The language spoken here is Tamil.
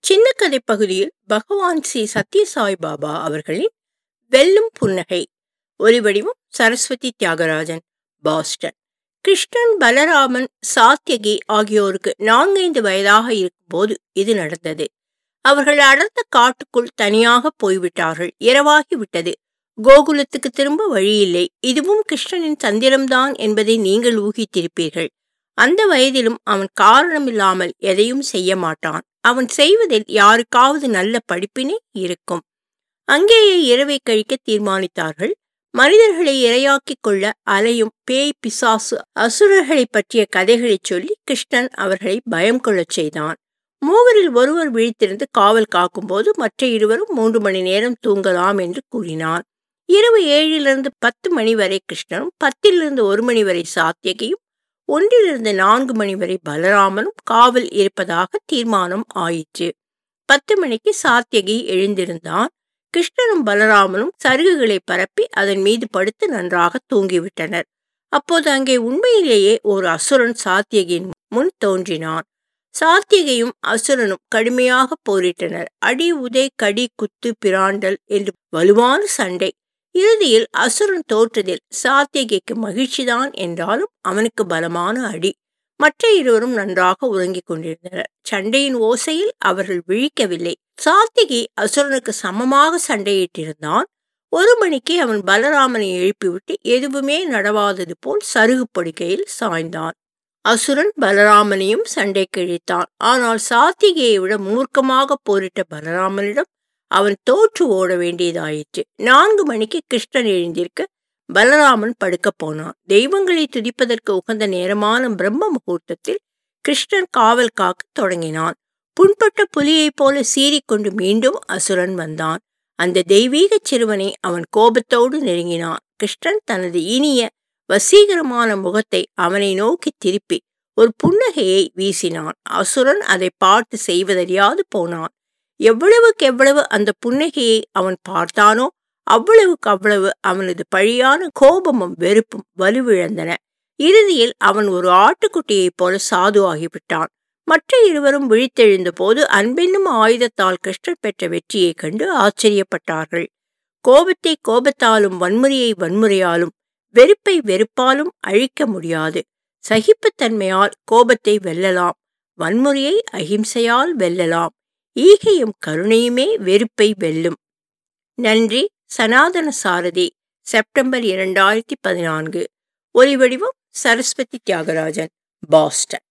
சின்ன கதை பகுதியில் பகவான் ஸ்ரீ சத்யசாய் பாபா அவர்களின் வெல்லும் புன்னகை ஒலிவடிவம் சரஸ்வதி தியாகராஜன் பாஸ்டன் கிருஷ்ணன் பலராமன் சாத்தியகி ஆகியோருக்கு நான்கைந்து வயதாக இருக்கும்போது இது நடந்தது அவர்கள் அடர்ந்த காட்டுக்குள் தனியாக போய்விட்டார்கள் இரவாகி விட்டது கோகுலத்துக்கு திரும்ப வழியில்லை இதுவும் கிருஷ்ணனின் தந்திரம்தான் என்பதை நீங்கள் ஊகித்திருப்பீர்கள் அந்த வயதிலும் அவன் காரணமில்லாமல் எதையும் செய்ய மாட்டான் அவன் செய்வதில் யாருக்காவது நல்ல படிப்பினை இருக்கும் அங்கேயே இரவை கழிக்க தீர்மானித்தார்கள் மனிதர்களை இரையாக்கிக் கொள்ள அலையும் பேய் பிசாசு அசுரர்களை பற்றிய கதைகளை சொல்லி கிருஷ்ணன் அவர்களை பயம் கொள்ளச் செய்தான் மூவரில் ஒருவர் விழித்திருந்து காவல் காக்கும்போது மற்ற இருவரும் மூன்று மணி நேரம் தூங்கலாம் என்று கூறினான் இரவு ஏழிலிருந்து பத்து மணி வரை கிருஷ்ணனும் பத்திலிருந்து ஒரு மணி வரை சாத்தியகியும் ஒன்றிலிருந்து நான்கு மணி வரை பலராமனும் காவல் இருப்பதாக தீர்மானம் ஆயிற்று பத்து மணிக்கு சாத்தியகி எழுந்திருந்தான் கிருஷ்ணனும் பலராமனும் சருகுகளை பரப்பி அதன் மீது படுத்து நன்றாக தூங்கிவிட்டனர் அப்போது அங்கே உண்மையிலேயே ஒரு அசுரன் சாத்தியகியின் முன் தோன்றினான் சாத்தியகையும் அசுரனும் கடுமையாக போரிட்டனர் அடி உதை கடி குத்து பிராண்டல் என்று வலுவான சண்டை இறுதியில் அசுரன் தோற்றதில் சாத்தியகைக்கு மகிழ்ச்சிதான் என்றாலும் அவனுக்கு பலமான அடி மற்ற இருவரும் நன்றாக உறங்கிக் கொண்டிருந்தனர் சண்டையின் ஓசையில் அவர்கள் விழிக்கவில்லை சாத்திகி அசுரனுக்கு சமமாக சண்டையிட்டிருந்தான் ஒரு மணிக்கு அவன் பலராமனை எழுப்பிவிட்டு எதுவுமே நடவாதது போல் சருகு படுக்கையில் சாய்ந்தான் அசுரன் பலராமனையும் சண்டை கிழித்தான் ஆனால் சாத்திகையை விட மூர்க்கமாக போரிட்ட பலராமனிடம் அவன் தோற்று ஓட வேண்டியதாயிற்று நான்கு மணிக்கு கிருஷ்ணன் எழுந்திருக்க பலராமன் படுக்க போனான் தெய்வங்களை துதிப்பதற்கு உகந்த நேரமான பிரம்ம முகூர்த்தத்தில் கிருஷ்ணன் காவல் காக்க தொடங்கினான் புண்பட்ட புலியைப் போல சீறிக்கொண்டு மீண்டும் அசுரன் வந்தான் அந்த தெய்வீக சிறுவனை அவன் கோபத்தோடு நெருங்கினான் கிருஷ்ணன் தனது இனிய வசீகரமான முகத்தை அவனை நோக்கி திருப்பி ஒரு புன்னகையை வீசினான் அசுரன் அதை பார்த்து செய்வதறியாது போனான் எவ்வளவுக்கு எவ்வளவு அந்த புன்னகையை அவன் பார்த்தானோ அவ்வளவுக்கு அவ்வளவு அவனது பழியான கோபமும் வெறுப்பும் வலுவிழந்தன இறுதியில் அவன் ஒரு ஆட்டுக்குட்டியைப் போல சாது ஆகிவிட்டான் மற்ற இருவரும் விழித்தெழுந்த போது அன்பென்னும் ஆயுதத்தால் கிருஷ்ணர் பெற்ற வெற்றியைக் கண்டு ஆச்சரியப்பட்டார்கள் கோபத்தை கோபத்தாலும் வன்முறையை வன்முறையாலும் வெறுப்பை வெறுப்பாலும் அழிக்க முடியாது சகிப்புத்தன்மையால் கோபத்தை வெல்லலாம் வன்முறையை அகிம்சையால் வெல்லலாம் ஈகையும் கருணையுமே வெறுப்பை வெல்லும் நன்றி சனாதன சாரதி செப்டம்பர் இரண்டாயிரத்தி பதினான்கு ஒலிவடிவம் சரஸ்வதி தியாகராஜன் பாஸ்டன்